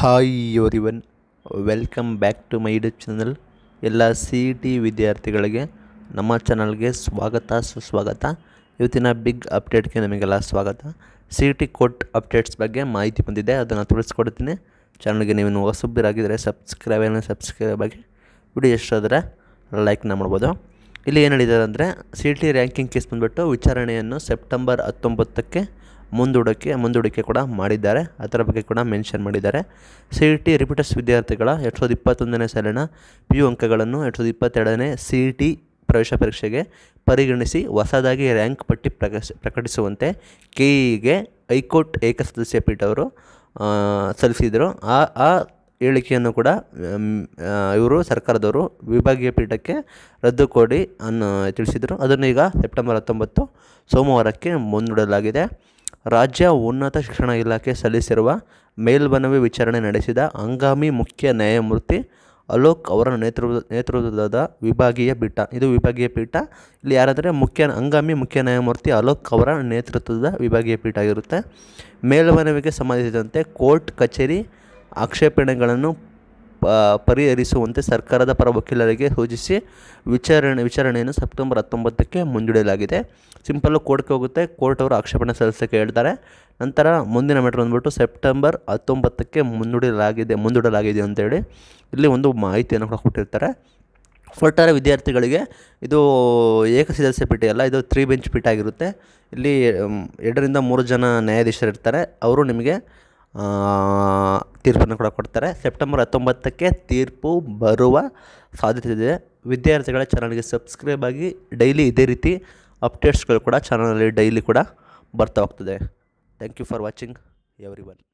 hi everyone welcome back to my YouTube channel ಎಲ್ಲ C E T ವಿದ್ಯಾರ್ಥಿಗಳಿಗೆ ನಮ್ಮ ಚಾನಲ್ಗೆ ಸ್ವಾಗತ ಸುಸ್ವಾಗತ ಇವತ್ತಿನ ಬಿಗ್ ಅಪ್ಡೇಟ್ಗೆ ನಿಮಗೆಲ್ಲ ಸ್ವಾಗತ C E T court updates ಬಗ್ಗೆ ಮಾಹಿತಿ ಬಂದಿದೆ ಅದನ್ನು ತಿಳಿಸ್ಕೊಡ್ತೀನಿ ಚಾನಲ್ಗೆ ನೀವು ಹೊಸಬ್ರಾಗಿದ್ದರೆ ಸಬ್ಸ್ಕ್ರೈಬ್ ಏನೋ ಸಬ್ಸ್ಕ್ರೈಬ್ ಆಗಿ ವಿಡಿಯೋ ಎಷ್ಟಾದರೆ ಲೈಕ್ನ ಮಾಡ್ಬೋದು ಇಲ್ಲಿ ಏನು ಹೇಳಿದ್ದಾರೆ ಅಂದರೆ C E T ranking case ಬಂದುಬಿಟ್ಟು ವಿಚಾರಣೆಯನ್ನು ಸೆಪ್ಟೆಂಬರ್ ಹತ್ತೊಂಬತ್ತಕ್ಕೆ ಮುಂದೂಡೋಕ್ಕೆ ಮುಂದೂಡಿಕೆ ಕೂಡ ಮಾಡಿದ್ದಾರೆ ಅದರ ಬಗ್ಗೆ ಕೂಡ ಮೆನ್ಷನ್ ಮಾಡಿದ್ದಾರೆ ಸಿ ಇ ಟಿ ರಿಪಿಟರ್ಸ್ ವಿದ್ಯಾರ್ಥಿಗಳ ಎರಡು ಸಾವಿರದ ಇಪ್ಪತ್ತೊಂದನೇ ಸಾಲಿನ ಪಿ ಯು ಅಂಕಗಳನ್ನು ಎರಡು ಸಾವಿರದ ಇಪ್ಪತ್ತೆರಡನೇ ಸಿ ಇ ಟಿ ಪ್ರವೇಶ ಪರೀಕ್ಷೆಗೆ ಪರಿಗಣಿಸಿ ಹೊಸದಾಗಿ ರ್ಯಾಂಕ್ ಪಟ್ಟಿ ಪ್ರಕಟಿಸ ಪ್ರಕಟಿಸುವಂತೆ ಕೆ ಇಗೆ ಹೈಕೋರ್ಟ್ ಏಕಸದಸ್ಯ ಪೀಠವರು ಆ, ಸಲ್ಲಿಸಿದರು ಆ ಆ ಹೇಳಿಕೆಯನ್ನು ಕೂಡ ಇವರು ಸರ್ಕಾರದವರು ವಿಭಾಗೀಯ ಪೀಠಕ್ಕೆ ರದ್ದು ಕೊಡಿ ಅನ್ನೋ ತಿಳಿಸಿದರು ಅದನ್ನು ಈಗ ಸೆಪ್ಟೆಂಬರ್ ಹತ್ತೊಂಬತ್ತು ಸೋಮವಾರಕ್ಕೆ ಮುಂದೂಡಲಾಗಿದೆ ರಾಜ್ಯ ಉನ್ನತ ಶಿಕ್ಷಣ ಇಲಾಖೆ ಸಲ್ಲಿಸಿರುವ ಮೇಲ್ಮನವಿ ವಿಚಾರಣೆ ನಡೆಸಿದ ಹಂಗಾಮಿ ಮುಖ್ಯ ನ್ಯಾಯಮೂರ್ತಿ ಅಲೋಕ್ ಅವರ ನೇತೃತ್ವ ನೇತೃತ್ವದ ವಿಭಾಗೀಯ ಪೀಠ ಇದು ವಿಭಾಗೀಯ ಪೀಠ ಇಲ್ಲಿ ಯಾರಾದರೆ ಮುಖ್ಯ ಹಂಗಾಮಿ ಮುಖ್ಯ ನ್ಯಾಯಮೂರ್ತಿ ಅಲೋಕ್ ಅವರ ನೇತೃತ್ವದ ವಿಭಾಗೀಯ ಪೀಠ ಆಗಿರುತ್ತೆ ಮೇಲ್ಮನವಿಗೆ ಸಂಬಂಧಿಸಿದಂತೆ ಕೋರ್ಟ್ ಕಚೇರಿ ಆಕ್ಷೇಪಣೆಗಳನ್ನು ಪ- ಪರಿಹರಿಸುವಂತೆ ಸರ್ಕಾರದ ಪರ ವಕೀಲರಿಗೆ ಸೂಚಿಸಿ ವಿಚಾರಣೆ ವಿಚಾರಣೆಯನ್ನು ಸೆಪ್ಟೆಂಬರ್ ಹತ್ತೊಂಬತ್ತಕ್ಕೆ ಮುಂದೂಡಲಾಗಿದೆ ಸಿಂಪಲ್ಲು ಕೋರ್ಟ್ಗೆ ಹೋಗುತ್ತೆ ಕೋರ್ಟ್ ಅವರು ಆಕ್ಷೇಪಣೆ ಸಲ್ಲಿಸೋಕ್ಕೆ ಹೇಳ್ತಾರೆ ನಂತರ ಮುಂದಿನ ಮೆಟ್ರ್ ಬಂದ್ಬಿಟ್ಟು ಸೆಪ್ಟೆಂಬರ್ ಹತ್ತೊಂಬತ್ತಕ್ಕೆ ಮುಂದೂಡಲಾಗಿದೆ ಮುಂದೂಡಲಾಗಿದೆ ಅಂತೇಳಿ ಇಲ್ಲಿ ಒಂದು ಮಾಹಿತಿಯನ್ನು ಕೂಡ ಕೊಟ್ಟಿರ್ತಾರೆ ಒಟ್ಟಾರೆ ವಿದ್ಯಾರ್ಥಿಗಳಿಗೆ ಇದು ಏಕಸದಸ್ಯ ಪೀಠ ಅಲ್ಲ ಇದು ತ್ರೀ ಬೆಂಚ್ ಪೀಠ ಆಗಿರುತ್ತೆ ಇಲ್ಲಿ ಮ್, ಎರಡರಿಂದ ಮೂರು ಜನ ನ್ಯಾಯಾಧೀಶರು ಇರ್ತಾರೆ ಅವರು ನಿಮಗೆ ಆ, ತೀರ್ಪನ್ನು ಕೂಡ ಕೊಡ್ತಾರೆ ಸೆಪ್ಟೆಂಬರ್ ಹತ್ತೊಂಬತ್ತಕ್ಕೆ ತೀರ್ಪು ಬರುವ ಸಾಧ್ಯತೆ ಇದೆ ವಿದ್ಯಾರ್ಥಿಗಳ ಚಾನಲ್ಗೆ ಸಬ್ಸ್ಕ್ರೈಬ್ ಆಗಿ ಡೈಲಿ ಇದೇ ರೀತಿ ಅಪ್ಡೇಟ್ಸ್ಗಳು ಕೂಡ ಚಾನಲಲ್ಲಿ ಡೈಲಿ ಕೂಡ ಬರ್ತಾ ಹೋಗ್ತದೆ thank you for watching every one